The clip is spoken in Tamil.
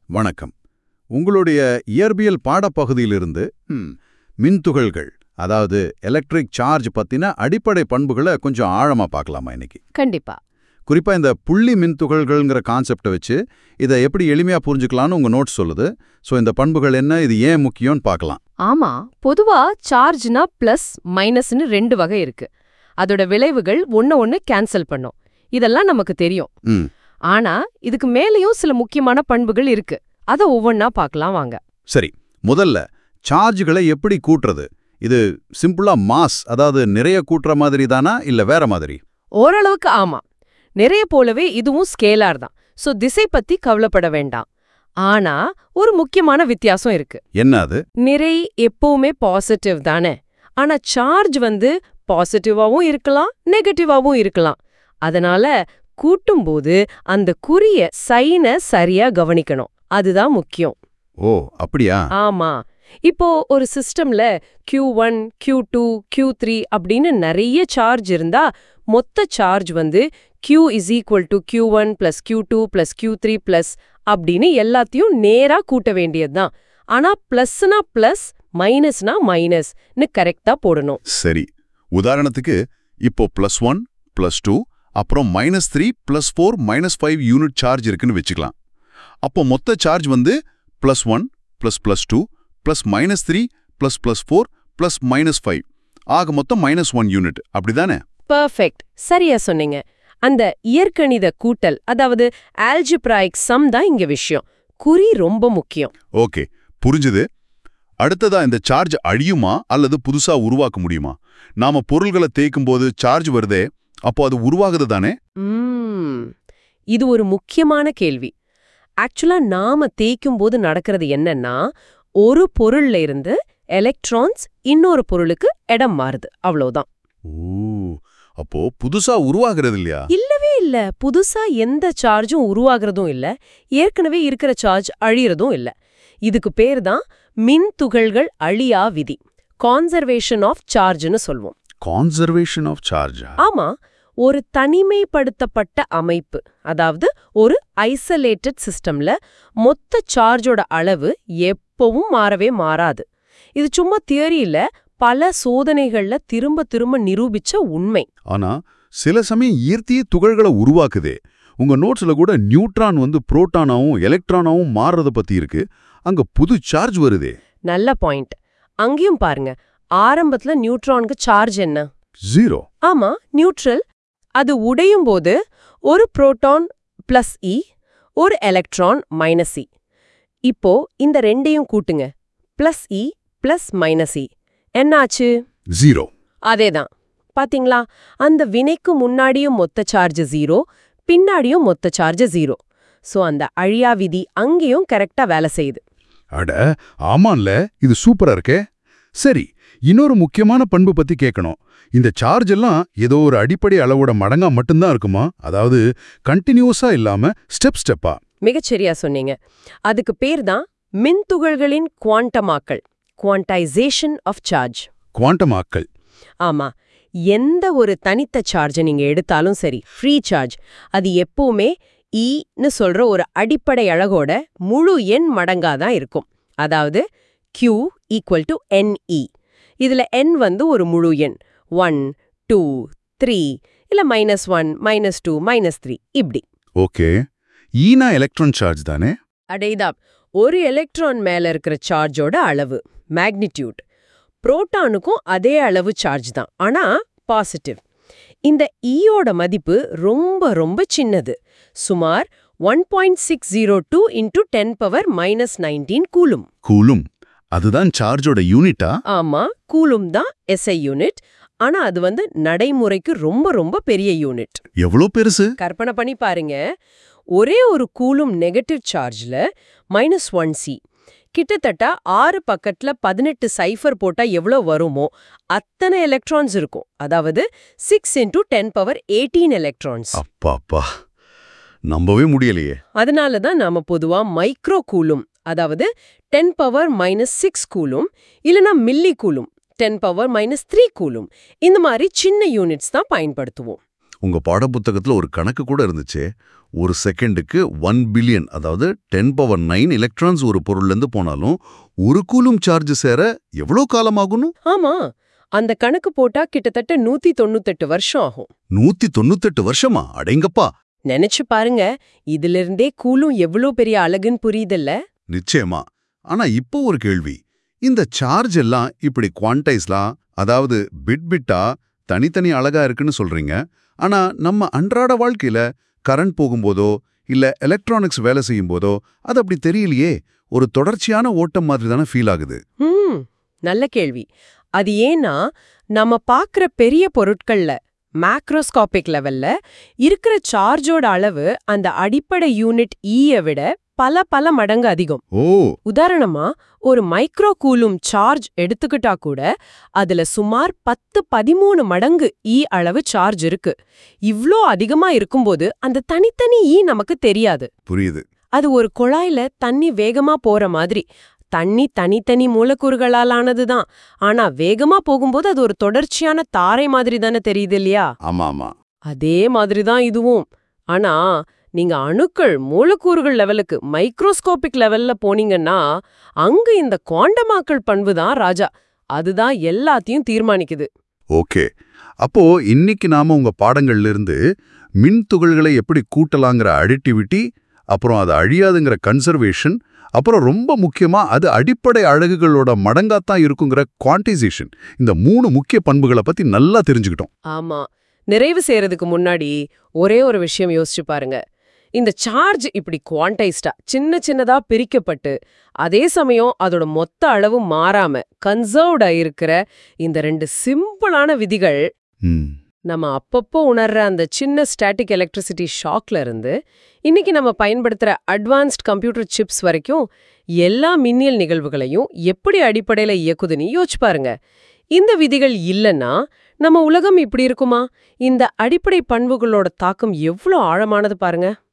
வணக்கம் உங்களுடைய இயற்பியல் பாடப்பகுதியிலிருந்து ம், மின்துகள்கள் அதாவது எலக்ட்ரிக் சார்ஜ் பத்தின அடிப்படை பண்புகளை கொஞ்சம் ஆழமா பார்க்கலாமா இன்னைக்கு கண்டிப்பா குறிப்பா இந்த புள்ளி மின்துகள்கள்ங்கிற கான்செப்டை வச்சு இதை எப்படி எளிமையா புரிஞ்சுக்கலாம்னு உங்க நோட் சொல்லுது ஸோ இந்த பண்புகள் என்ன இது ஏன் முக்கியம்னு பார்க்கலாம் ஆமா பொதுவா சார்ஜ்னா பிளஸ் மைனஸ்னு ரெண்டு வகை இருக்கு அதோட விளைவுகள் ஒண்ண ஒண்ணு கேன்சல் பண்ணும் இதெல்லாம் நமக்கு தெரியும் ம் ஆனா இதுக்கு மேலேயும் சில முக்கியமான பண்புகள் இருக்கு அத ஒவ்வொன்னா பார்க்கலாம் வாங்க சரி முதல்ல சார்ஜ்களை எப்படி கூட்டுறது இது சிம்பிளா மாஸ் அதாவது நிறைய கூட்டுற மாதிரி தானா இல்ல வேற மாதிரி ஓரளவுக்கு ஆமா நிறைய போலவே இதுவும் ஸ்கேலார் தான் சோ திசை பத்தி கவலைப்பட வேண்டாம் ஆனா ஒரு முக்கியமான வித்தியாசம் இருக்கு என்ன அது நிறை எப்பவுமே பாசிட்டிவ் தானே ஆனா சார்ஜ் வந்து பாசிட்டிவாவும் இருக்கலாம் நெகட்டிவாவும் இருக்கலாம் அதனால கூட்டும்போது அந்த குறிய சைனை சரியா கவனிக்கணும் அதுதான் முக்கியம் ஓ அப்படியா ஆமா இப்போ ஒரு சிஸ்டம்ல Q1 one Q two Q three அப்படின்னு நிறைய சார்ஜ் இருந்தா மொத்த சார்ஜ் வந்து Q is equal to Q one plus Q two plus Q three plus அப்படின்னு எல்லாத்தையும் நேரா கூட்ட வேண்டியதுதான் ஆனா பிளஸ்னா பிளஸ் மைனஸ்னா மைனஸ்னு கரெக்டா போடணும் சரி உதாரணத்துக்கு இப்போ பிளஸ் ஒன் பிளஸ் டூ அப்புறம் minus three plus four minus five unit charge இருக்குன்னு வச்சுக்கலாம் அப்போ மொத்த சார்ஜ் வந்து plus one plus plus two plus minus three plus plus four plus minus five ஆக மொத்தம் மைனஸ் ஒன் யூனிட் அப்படிதானே பெர்ஃபெக்ட் சரியா சொன்னீங்க அந்த இயற்கணித கூட்டல் அதாவது ஆல்ஜிப்ராயிக் சம் தான் இங்க விஷயம் குறி ரொம்ப முக்கியம் ஓகே புரிஞ்சுது அடுத்ததா இந்த சார்ஜ் அழியுமா அல்லது புதுசா உருவாக்க முடியுமா நாம பொருள்களை தேய்க்கும் போது சார்ஜ் வருதே அப்போ அது உருவாகுது தானே ம் இது ஒரு முக்கியமான கேள்வி ஆக்சுவலா நாம தேய்க்கும் போது நடக்கிறது என்னன்னா ஒரு பொருள்ல இருந்து எலக்ட்ரான்ஸ் இன்னொரு பொருளுக்கு இடம் மாறுது அவ்வளவுதான் ஓ அப்போ புதுசா உருவாகிறது இல்லையா இல்லவே இல்ல புதுசா எந்த சார்ஜும் உருவாகிறதும் இல்ல ஏற்கனவே இருக்கிற சார்ஜ் அழியறதும் இல்ல இதுக்கு பேர் தான் மின் துகள்கள் அழியா விதி கான்சர்வேஷன் ஆஃப் சார்ஜ்னு சொல்வோம் கான்சர்வேஷன் ஆஃப் சார்ஜா ஆமா ஒரு தனிமைப்படுத்தப்பட்ட அமைப்பு அதாவது ஒரு ஐசோலேட்டட் சிஸ்டம்ல மொத்த சார்ஜோட அளவு எப்பவும் மாறவே மாறாது இது சும்மா தியரியில பல சோதனைகள்ல திரும்ப திரும்ப நிரூபிச்ச உண்மை ஆனா சில சமயம் ஈர்த்தியே துகள்களை உருவாக்குதே உங்க நோட்ஸ்ல கூட நியூட்ரான் வந்து புரோட்டானாவும் எலக்ட்ரானாவும் மாறுறத பத்தி இருக்கு அங்க புது சார்ஜ் வருதே நல்ல பாயிண்ட் அங்கேயும் பாருங்க ஆரம்பத்துல நியூட்ரானுக்கு சார்ஜ் என்ன ஜீரோ ஆமா நியூட்ரல் அது உடையும் போது ஒரு புரோட்டான் பிளஸ் இ ஒரு எலக்ட்ரான் மைனஸ் இ இப்போ இந்த ரெண்டையும் கூட்டுங்க plus E plus minus E என்னாச்சு ஜீரோ அதேதான் பாத்தீங்களா அந்த வினைக்கு முன்னாடியும் மொத்த சார்ஜ் ஜீரோ பின்னாடியும் மொத்த சார்ஜ் ஜீரோ சோ அந்த அழியா விதி அங்கேயும் கரெக்டா வேலை செய்யுது அட ஆமான்ல இது சூப்பரா இருக்கே சரி இன்னொரு முக்கியமான பண்பு பத்தி கேட்கணும் இந்த சார்ஜ் எல்லாம் ஏதோ ஒரு அடிப்படை அளவோட மடங்கா மட்டும்தான் இருக்குமா அதாவது கண்டினியூஸா இல்லாம ஸ்டெப் ஸ்டெப்பா மிகச்சரியா சொன்னீங்க அதுக்கு பேர் தான் மின்துகள்களின் குவாண்டமாக்கல் குவான்டைசேஷன் ஆஃப் சார்ஜ் குவாண்டம் ஆக்கள் ஆமா எந்த ஒரு தனித்த சார்ஜை நீங்க எடுத்தாலும் சரி ஃப்ரீ சார்ஜ் அது எப்பவுமே ஈன்னு சொல்ற ஒரு அடிப்படை அழகோட முழு எண் மடங்கா தான் இருக்கும் அதாவது Q ஈக்குவல் டு NE இதுல n வந்து ஒரு முழு எண் ஒன் டூ த்ரீ இல்ல minus one minus two minus three இப்படி ஓகே ஈனா எலக்ட்ரான் சார்ஜ் தானே அடைதான் ஒரு எலக்ட்ரான் மேல இருக்கிற சார்ஜோட அளவு மேக்னிடியூட் புரோட்டானுக்கும் அதே அளவு சார்ஜ் தான் ஆனா பாசிட்டிவ் இந்த ஈயோட மதிப்பு ரொம்ப ரொம்ப சின்னது சுமார் one point six zero two into ten power minus nineteen coulomb coulomb அதுதான் சார்ஜோட யூனிட்டா ஆமா கூலும் தான் எஸ்ஐ யூனிட் ஆனா அது வந்து நடைமுறைக்கு ரொம்ப ரொம்ப பெரிய யூனிட் எவ்வளோ பெருசு கற்பனை பண்ணி பாருங்க ஒரே ஒரு கூலும் நெகட்டிவ் சார்ஜ்ல மைனஸ் ஒன் சி கிட்டத்தட்ட ஆறு பக்கத்துல பதினெட்டு சைஃபர் போட்டா எவ்வளோ வருமோ அத்தனை எலக்ட்ரான்ஸ் இருக்கும் அதாவது six into ten power eighteen electrons அப்பாப்பா நம்பவே முடியலையே அதனால தான் நாம பொதுவா மைக்ரோ கூலும் அதாவது ten power minus six coulomb இல்லனா milli coulomb ten power minus three coulomb இந்த மாதிரி சின்ன யூனிட்ஸ் தான் பயன்படுத்துவோம் உங்க பாடப்புத்தகத்துல ஒரு கணக்கு கூட இருந்துச்சே ஒரு செகண்டுக்கு ஒன் பில்லியன் அதாவது டென் பவர் நைன் எலக்ட்ரான்ஸ் ஒரு பொருள்ல இருந்து போனாலும் ஒரு கூலும் சார்ஜ் சேர எவ்வளோ காலமாகணும் ஆமா அந்த கணக்கு போட்டா கிட்டத்தட்ட நூத்தி தொண்ணூத்தெட்டு வருஷம் ஆகும் நூத்தி தொண்ணூத்தெட்டு வருஷமா அடேங்கப்பா நினைச்சு பாருங்க இதிலிருந்தே கூலும் எவ்வளோ பெரிய அழகுன்னு புரியுதல்ல நிச்சயமா ஆனா இப்போ ஒரு கேள்வி இந்த சார்ஜ் எல்லாம் இப்படி குவான்டைஸ்லாம் அதாவது பிட் பிட்டா தனித்தனி அழகா இருக்குன்னு சொல்றீங்க ஆனா நம்ம அன்றாட வாழ்க்கையில கரண்ட் போகும்போதோ இல்ல எலக்ட்ரானிக்ஸ் வேலை செய்யும் போதோ அது அப்படி தெரியலையே ஒரு தொடர்ச்சியான ஓட்டம் மாதிரி தானே ஃபீல் ஆகுது ம் நல்ல கேள்வி அது ஏன்னா நம்ம பார்க்குற பெரிய பொருட்கள்ல மேக்ரோஸ்காபிக் லெவல்ல இருக்கிற சார்ஜோட அளவு அந்த அடிப்படை யூனிட் ஈய விட பல பல மடங்கு அதிகம் ஓ உதாரணமா ஒரு மைக்ரோ கூலும் சார்ஜ் எடுத்துக்கிட்டா கூட அதுல சுமார் பத்து பதிமூணு மடங்கு ஈ அளவு சார்ஜ் இருக்கு இவ்ளோ அதிகமா இருக்கும்போது அந்த தனித்தனி ஈ நமக்கு தெரியாது புரியுது அது ஒரு குழாயில தண்ணி வேகமா போற மாதிரி தண்ணி தனித்தனி மூலக்கூறுகளால் ஆனதுதான் ஆனா வேகமா போகும்போது அது ஒரு தொடர்ச்சியான தாரை மாதிரி தானே தெரியுது இல்லையா ஆமா ஆமா அதே மாதிரி தான் இதுவும் ஆனா நீங்க அணுக்கள் மூலக்கூறுகள் லெவலுக்கு மைக்ரோஸ்கோபிக் லெவல்ல போனீங்கன்னா அங்க இந்த குவாண்டமாக்கல் பண்பு தான் ராஜா அதுதான் எல்லாத்தையும் தீர்மானிக்குது ஓகே அப்போ இன்னைக்கு நாம உங்க பாடங்கள்ல இருந்து மின் துகள்களை எப்படி கூட்டலாங்கிற அடிட்டிவிட்டி அப்புறம் அது அழியாதுங்கிற கன்சர்வேஷன் அப்புறம் ரொம்ப முக்கியமா அது அடிப்படை அழகுகளோட மடங்காத்தான் இருக்குங்கிற குவான்டைசேஷன் இந்த மூணு முக்கிய பண்புகளை பத்தி நல்லா தெரிஞ்சுக்கிட்டோம் ஆமா நிறைவு செய்யறதுக்கு முன்னாடி ஒரே ஒரு விஷயம் யோசிச்சு பாருங்க இந்த சார்ஜ் இப்படி குவான்டைஸ்டா சின்ன சின்னதா பிரிக்கப்பட்டு அதே சமயம் அதோட மொத்த அளவு மாறாம கன்சர்வ்டா இருக்கிற இந்த ரெண்டு சிம்பிளான விதிகள் ம் நம்ம அப்பப்போ உணர்ற அந்த சின்ன ஸ்டாட்டிக் எலக்ட்ரிசிட்டி ஷாக்ல இருந்து இன்னைக்கு நம்ம பயன்படுத்துற அட்வான்ஸ்ட் கம்ப்யூட்டர் சிப்ஸ் வரைக்கும் எல்லா மின்னியல் நிகழ்வுகளையும் எப்படி அடிப்படையில இயக்குதுன்னு யோசிச்சு பாருங்க இந்த விதிகள் இல்லைன்னா நம்ம உலகம் இப்படி இருக்குமா இந்த அடிப்படை பண்புகளோட தாக்கம் எவ்வளோ ஆழமானது பாருங்க